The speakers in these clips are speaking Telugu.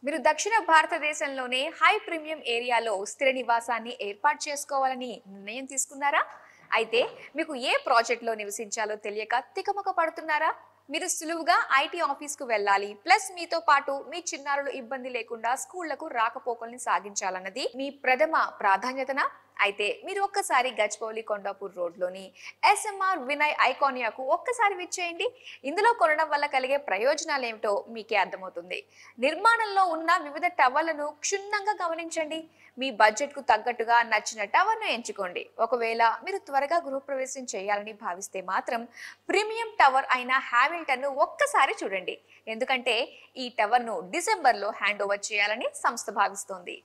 మీరు దక్షిణ భారతదేశంలోనే హై ప్రీమియం ఏరియాలో స్థిర నివాసాన్ని ఏర్పాటు చేసుకోవాలని నిర్ణయం తీసుకున్నారా అయితే మీకు ఏ ప్రాజెక్ట్లో నివసించాలో తెలియక తికమక పడుతున్నారా మీరు సులువుగా ఐటీ ఆఫీస్కు వెళ్ళాలి ప్లస్ మీతో పాటు మీ చిన్నారులు ఇబ్బంది లేకుండా స్కూళ్లకు రాకపోకల్ని సాగించాలన్నది మీ ప్రథమ ప్రాధాన్యతన అయితే మీరు ఒక్కసారి గచ్చిబౌలి కొండాపూర్ రోడ్లోని ఎస్ఎంఆర్ వినయ్ ఐకానియాకు ఒక్కసారి విచ్చేయండి ఇందులో కొనడం వల్ల కలిగే ప్రయోజనాలు ఏమిటో మీకే అర్థమవుతుంది నిర్మాణంలో ఉన్న వివిధ టవర్లను క్షుణ్ణంగా గమనించండి మీ బడ్జెట్కు తగ్గట్టుగా నచ్చిన టవర్ను ఎంచుకోండి ఒకవేళ మీరు త్వరగా గృహప్రవేశం చేయాలని భావిస్తే మాత్రం ప్రీమియం టవర్ అయిన హ్యామిల్టన్ను ఒక్కసారి చూడండి ఎందుకంటే ఈ టవర్ను డిసెంబర్లో హ్యాండ్ ఓవర్ చేయాలని సంస్థ భావిస్తోంది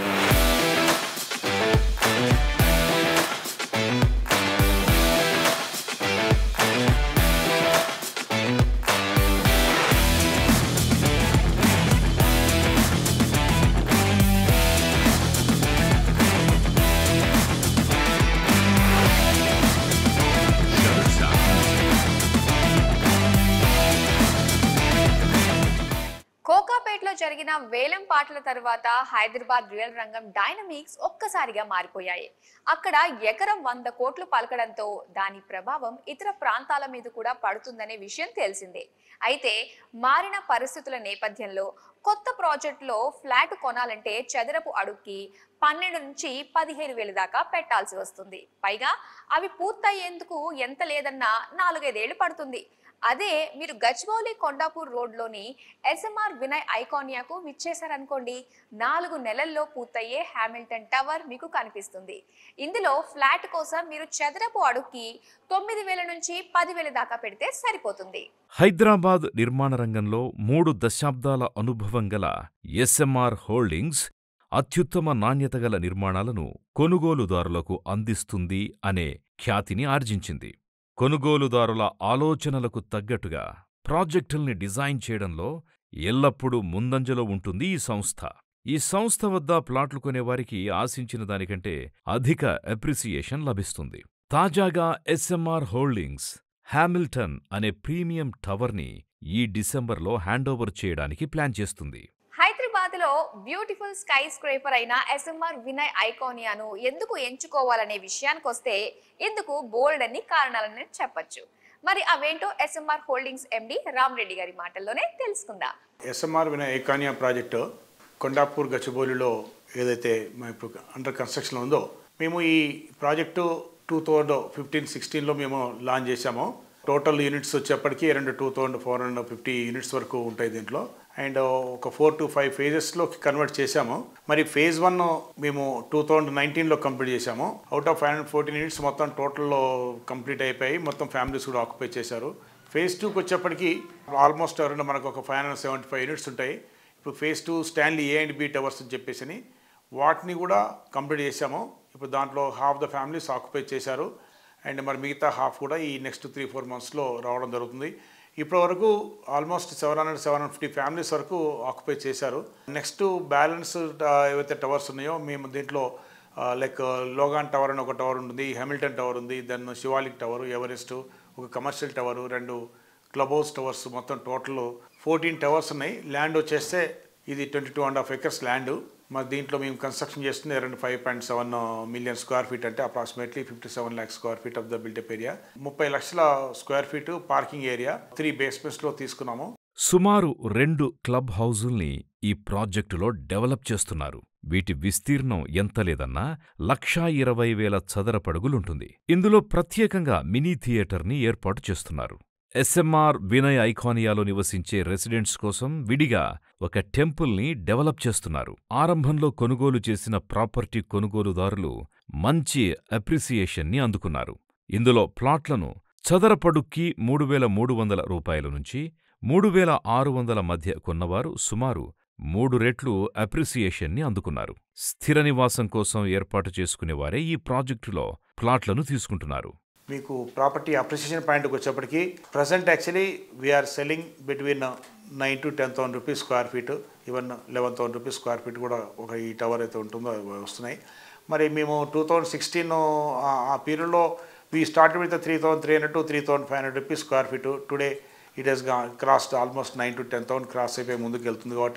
కోకాపేటలో జరిగిన వేలం పాటల తర్వాత హైదరాబాద్ రియల్ రంగం డైనమిక్స్ ఒక్కసారిగా మారిపోయాయి అక్కడ ఎకరం వంద కోట్లు పలకడంతో దాని ప్రభావం ఇతర ప్రాంతాల మీద కూడా పడుతుందనే విషయం తెలిసిందే అయితే మారిన పరిస్థితుల నేపథ్యంలో కొత్త ప్రాజెక్టులో ఫ్లాట్ కొనాలంటే చదరపు అడుగుకి పన్నెండు నుంచి పదిహేను వేల దాకా పెట్టాల్సి వస్తుంది పైగా అవి పూర్తయ్యేందుకు ఎంత లేదన్నా నాలుగైదేళ్లు పడుతుంది అదే మీరు గచ్చిబౌలి కొండాపూర్ రోడ్లోని ఎస్ఎంఆర్ వినయ్ ఐకానియాకు విచ్చేశారనుకోండి నాలుగు నెలల్లో పూర్తయ్యే హ్యామిల్టన్ టవర్ మీకు కనిపిస్తుంది ఇందులో ఫ్లాట్ కోసం మీరు చదరపు అడుగుకి తొమ్మిది వేల నుంచి పదివేల దాకా పెడితే సరిపోతుంది హైదరాబాద్ నిర్మాణ రంగంలో మూడు దశాబ్దాల అనుభవం గల ఎస్ఎంఆర్ హోల్డింగ్స్ అత్యుత్తమ నాణ్యత గల నిర్మాణాలను కొనుగోలుదారులకు అందిస్తుంది అనే ఖ్యాతిని ఆర్జించింది కొనుగోలుదారుల ఆలోచనలకు తగ్గట్టుగా ప్రాజెక్టుల్ని డిజైన్ చేయడంలో ఎల్లప్పుడూ ముందంజలో ఉంటుంది ఈ సంస్థ ఈ సంస్థ వద్ద ప్లాట్లు కొనేవారికి ఆశించిన దానికంటే అధిక అప్రిసియేషన్ లభిస్తుంది తాజాగా ఎస్ఎంఆర్ హోల్డింగ్స్ హ్యామిల్టన్ అనే ప్రీమియం టవర్ని ఈ డిసెంబర్లో హ్యాండోవర్ చేయడానికి ప్లాన్ చేస్తుంది హైదరాబాద్ లో బ్యూటిఫుల్ స్కై స్క్రేపర్ అయిన ఎస్ఎంఆర్ వినయ్ ఐకానియాను ఎందుకు ఎంచుకోవాలనే విషయానికి వస్తే ఇందుకు బోల్డ్ అన్ని కారణాలని చెప్పొచ్చు మరి అవేంటో ఎస్ఎంఆర్ హోల్డింగ్స్ ఎండి రామరెడ్డి గారి మాటల్లోనే తెలుసుకుందాం SMR Vinay Iconia project Kondapur గచ్చిబౌలిలో ఏదైతే మా ఇప్పుడు అండర్ కన్స్ట్రక్షన్లో ఉందో మేము ఈ ప్రాజెక్టు టూ థౌజండ్ ఫిఫ్టీన్ సిక్స్టీన్లో మేము లాంచ్ చేశాము టోటల్ యూనిట్స్ వచ్చేప్పటికి రెండు two thousand four hundred fifty units వరకు ఉంటాయి దీంట్లో అండ్ ఒక ఫోర్ టు ఫైవ్ ఫేజెస్లో కన్వర్ట్ చేశాము మరి ఫేజ్ వన్ మేము టూ థౌజండ్ నైన్టీన్లో కంప్లీట్ చేశాము out of five hundred fourteen units మొత్తం టోటల్లో కంప్లీట్ అయిపోయి మొత్తం ఫ్యామిలీస్ కూడా ఆక్యుపై చేశారు ఫేజ్ టూకి వచ్చేప్పటికి ఆల్మోస్ట్ అరౌండ్ మనకు ఒక five hundred seventy five units ఉంటాయి ఇప్పుడు phase two Stanley A and B towers అని చెప్పేసి అని వాటిని కూడా కంప్లీట్ చేశాము ఇప్పుడు దాంట్లో హాఫ్ ద ఫ్యామిలీస్ ఆక్యుపై చేశారు అండ్ మరి మిగతా హాఫ్ కూడా ఈ నెక్స్ట్ త్రీ ఫోర్ మంత్స్లో రావడం జరుగుతుంది ఇప్పటి వరకు almost seven hundred seven hundred fifty families వరకు ఆక్యుపై చేశారు నెక్స్ట్ బ్యాలెన్స్ ఏవైతే టవర్స్ ఉన్నాయో మేము దీంట్లో లైక్ లోగాన్ టవర్ అని ఒక టవర్ ఉంటుంది హ్యామిల్టన్ టవర్ ఉంది దెన్ శివాలిక్ టవర్ ఎవరెస్ట్ ఒక కమర్షియల్ టవర్ రెండు క్లబ్ హౌస్ టవర్స్ మొత్తం టోటల్ ఫోర్టీన్ టవర్స్ ఉన్నాయి ల్యాండ్ వచ్చేస్తే ఇది twenty two and half acres land మరి దీంట్లో మేము కన్స్ట్రక్షన్ చేస్తుంది రెండు five point seven million square feet అంటే approximately fifty seven lakh square feet of the buildup area ముప్పై లక్షల square feet parking area three బేస్మెంట్స్లో తీసుకున్నాము సుమారు రెండు క్లబ్ హౌజుల్ని ఈ ప్రాజెక్టులో డెవలప్ చేస్తున్నారు వీటి విస్తీర్ణం ఎంత లేదన్నా లక్షా ఇరవై వేల చదరపడుగులుంటుంది ఇందులో ప్రత్యేకంగా మినీ థియేటర్ని ఏర్పాటు చేస్తున్నారు ఎస్ఎంఆర్ వినయ్ ఐకానియాలో నివసించే రెసిడెంట్స్ కోసం విడిగా ఒక టెంపుల్ని డెవలప్ చేస్తున్నారు ఆరంభంలో కొనుగోలు చేసిన ప్రాపర్టీ కొనుగోలుదారులు మంచి అప్రిసియేషన్ని అందుకున్నారు ఇందులో ప్లాట్లను చదరపడుక్కి మూడు వేల మూడు వందల రూపాయల నుంచి మూడు వేల ఆరు వందల మధ్య కొన్నవారు సుమారు మూడు రెట్లు అప్రిసియేషన్ని అందుకున్నారు స్థిర నివాసం కోసం ఏర్పాటు చేసుకునేవారే ఈ ప్రాజెక్టులో ప్లాట్లను తీసుకుంటున్నారు మీకు ప్రాపర్టీ అప్రిసియేషన్ పాయింట్కి వచ్చేప్పటికి present actually we are selling between nine to ten thousand rupees square feet even eleven thousand rupees square feet కూడా ఒక ఈ టవర్ అయితే ఉంటుందో అవి వస్తున్నాయి మరి మేము టూ థౌజండ్ సిక్స్టీన్ ఆ పీరియడ్లో we start with three thousand three hundred to three thousand five hundred rupees square feet today it has crossed almost nine to ten thousand cross అయిపోయి ముందుకు వెళ్తుంది కాబట్టి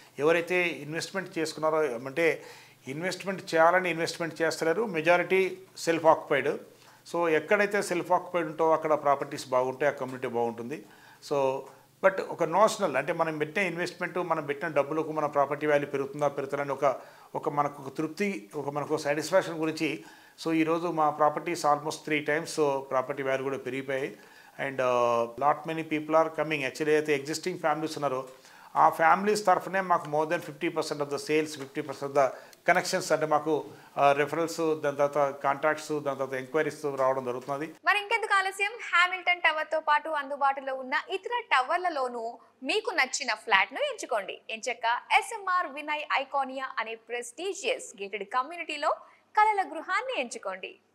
ఎవరైతే ఇన్వెస్ట్మెంట్ చేసుకున్నారో అంటే ఇన్వెస్ట్మెంట్ చేయాలని ఇన్వెస్ట్మెంట్ చేస్తలేరు మెజారిటీ సెల్ఫ్ ఆక్యుపైడ్ సో ఎక్కడైతే సెల్ఫ్ ఆక్యుపైడ్ ఉంటో అక్కడ ప్రాపర్టీస్ బాగుంటాయి ఆ కమ్యూనిటీ బాగుంటుంది సో బట్ ఒక నోషనల్ అంటే మనం పెట్టిన ఇన్వెస్ట్మెంట్ మనం పెట్టిన డబ్బులకు మన ప్రాపర్టీ వాల్యూ పెరుగుతుందా పెరుగుతుందని ఒక ఒక మనకు ఒక తృప్తి ఒక మనకు సాటిస్ఫాక్షన్ గురించి సో ఈరోజు మా properties almost three times property value కూడా పెరిగిపోయాయి and lot many people are coming actually అయితే ఎగ్జిస్టింగ్ ఫ్యామిలీస్ ఉన్నారో ఆ ఫ్యామిలీస్ తరఫునే మాకు more than fifty percent of the sales fifty percent of the connections అంటే మాకు రెఫరల్స్ దాని తర్వాత కాంటాక్ట్స్ దాని తర్వాత ఎంక్వైరీస్ రావడం జరుగుతున్నది మరి ఇంకెందుకు ఆలస్యం హ్యామిల్టన్ టవర్ తో పాటు అందుబాటులో ఉన్న ఇతర టవర్లలోనూ మీకు నచ్చిన ఫ్లాట్ ను ఎంచుకోండి ఎంచక్క ఎస్ఎంఆర్ వినయ్ ఐకానియా అనే ప్రెస్టీజియస్ గేటెడ్ కమ్యూనిటీలో కలల గృహాన్ని ఎంచుకోండి